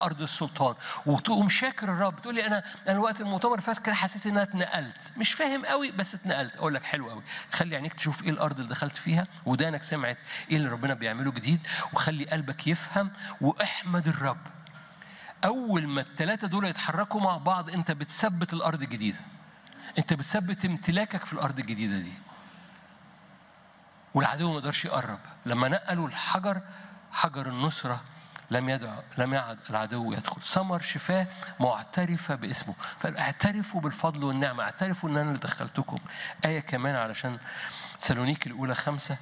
ارض السلطان وتقوم شاكر الرب تقول لي انا انا وقت المؤتمر فات كده حسيت ان انا اتنقلت مش فاهم قوي بس اتنقلت اقول لك حلو قوي خلي عينيك تشوف ايه الارض اللي دخلت فيها ودانك سمعت ايه اللي ربنا بيعمله جديد وخلي قلبك يفهم واحمد الرب اول ما الثلاثه دول يتحركوا مع بعض انت بتثبت الارض الجديده انت بتثبت امتلاكك في الارض الجديده دي والعدو ما يقدرش يقرب لما نقلوا الحجر حجر النصره لم يدع لم يعد العدو يدخل ثمر شفاه معترفة باسمه فاعترفوا بالفضل والنعمة اعترفوا ان انا اللي دخلتكم آية كمان علشان سالونيك الأولى خمسة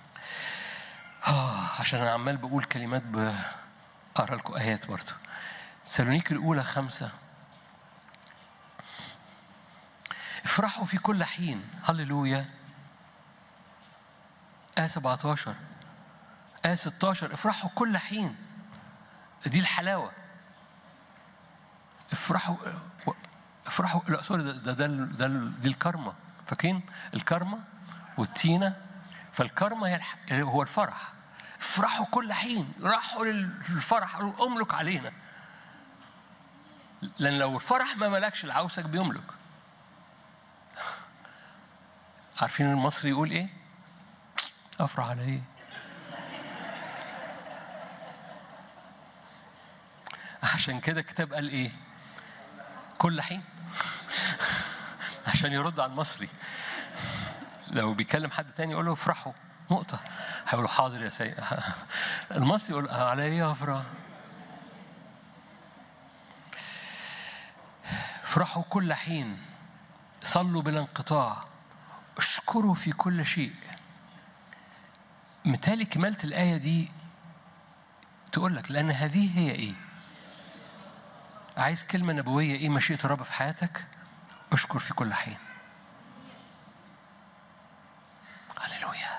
آه عشان أنا عمال بقول كلمات بقرا لكم آيات برضه سالونيك الأولى خمسة افرحوا في كل حين هللويا آية 17 آية 16 افرحوا كل حين دي الحلاوة افرحوا افرحوا لا سوري ده ده, ده, ده دي الكرمة فاكرين الكرمة والتينة فالكرمة هي الح... هو الفرح افرحوا كل حين راحوا للفرح قالوا املك علينا لان لو الفرح ما ملكش العوسك بيملك عارفين المصري يقول ايه افرح على ايه عشان كده الكتاب قال ايه كل حين عشان يرد على المصري لو بيكلم حد تاني يقول له افرحوا نقطة هيقول له حاضر يا سيد المصري يقول على ايه افرح افرحوا كل حين صلوا بلا انقطاع اشكروا في كل شيء مثالي كمالة الآية دي تقول لك لأن هذه هي إيه؟ عايز كلمة نبوية إيه مشيئة الرب في حياتك؟ اشكر في كل حين. هللويا.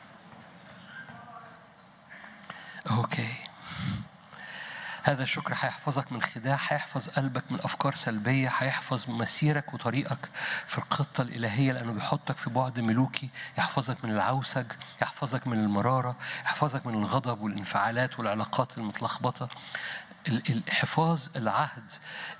أوكي. هذا الشكر هيحفظك من خداع هيحفظ قلبك من أفكار سلبية هيحفظ مسيرك وطريقك في الخطة الإلهية لأنه بيحطك في بعد ملوكي يحفظك من العوسج يحفظك من المرارة يحفظك من الغضب والانفعالات والعلاقات المتلخبطة الحفاظ العهد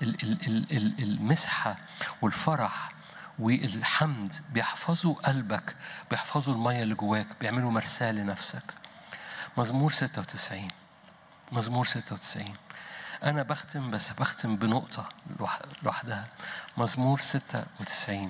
المسحة والفرح والحمد بيحفظوا قلبك بيحفظوا المية اللي جواك بيعملوا مرساة لنفسك مزمور 96 مزمور 96 أنا بختم بس بختم بنقطة لوحدها مزمور 96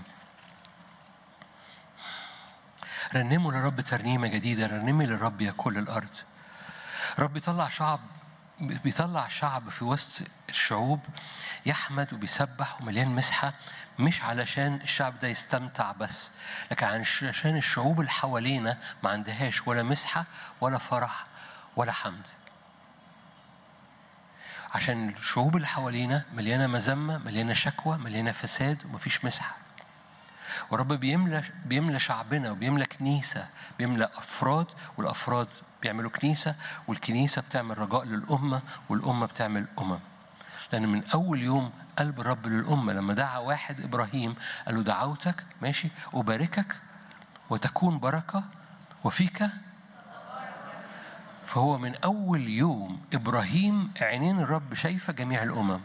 رنموا للرب ترنيمة جديدة رنمي للرب يا كل الأرض رب بيطلع شعب بيطلع شعب في وسط الشعوب يحمد وبيسبح ومليان مسحة مش علشان الشعب ده يستمتع بس لكن عشان الشعوب اللي حوالينا ما عندهاش ولا مسحة ولا فرح ولا حمد عشان الشعوب اللي حوالينا مليانة مذمة مليانة شكوى مليانة فساد ومفيش مسحة ورب بيملى بيملى شعبنا وبيملى كنيسة بيملى أفراد والأفراد بيعملوا كنيسة والكنيسة بتعمل رجاء للأمة والأمة بتعمل أمم لأن من أول يوم قلب الرب للأمة لما دعا واحد إبراهيم قال له دعوتك ماشي أباركك وتكون بركة وفيك فهو من أول يوم إبراهيم عينين الرب شايفة جميع الأمم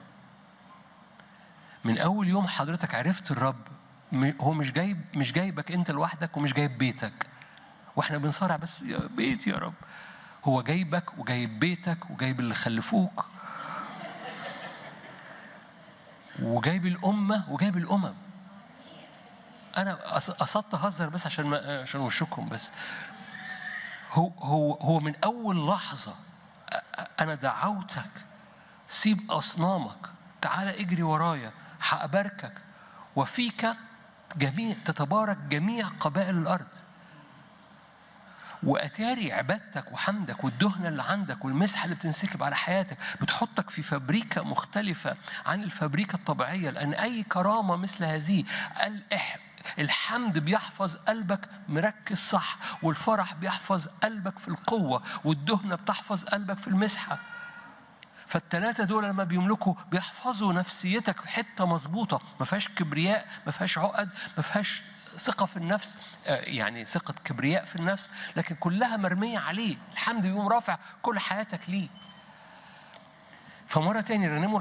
من أول يوم حضرتك عرفت الرب هو مش جايب مش جايبك أنت لوحدك ومش جايب بيتك واحنا بنصارع بس يا بيت يا رب هو جايبك وجايب بيتك وجايب اللي خلفوك وجايب الأمة وجايب الأمم أنا قصدت أهزر بس عشان ما عشان وشكم بس هو هو هو من أول لحظة أنا دعوتك سيب أصنامك تعال اجري ورايا هأباركك وفيك جميع تتبارك جميع قبائل الأرض واتاري عبادتك وحمدك والدهنه اللي عندك والمسحه اللي بتنسكب على حياتك بتحطك في فابريكا مختلفه عن الفابريكا الطبيعيه لان اي كرامه مثل هذه الحمد بيحفظ قلبك مركز صح والفرح بيحفظ قلبك في القوه والدهنه بتحفظ قلبك في المسحه فالثلاثة دول لما بيملكوا بيحفظوا نفسيتك في حتة مظبوطة ما فيهاش كبرياء ما فيهاش عقد ما فيهاش ثقة في النفس يعني ثقة كبرياء في النفس لكن كلها مرمية عليه الحمد بيقوم رافع كل حياتك ليه فمرة تاني رنموا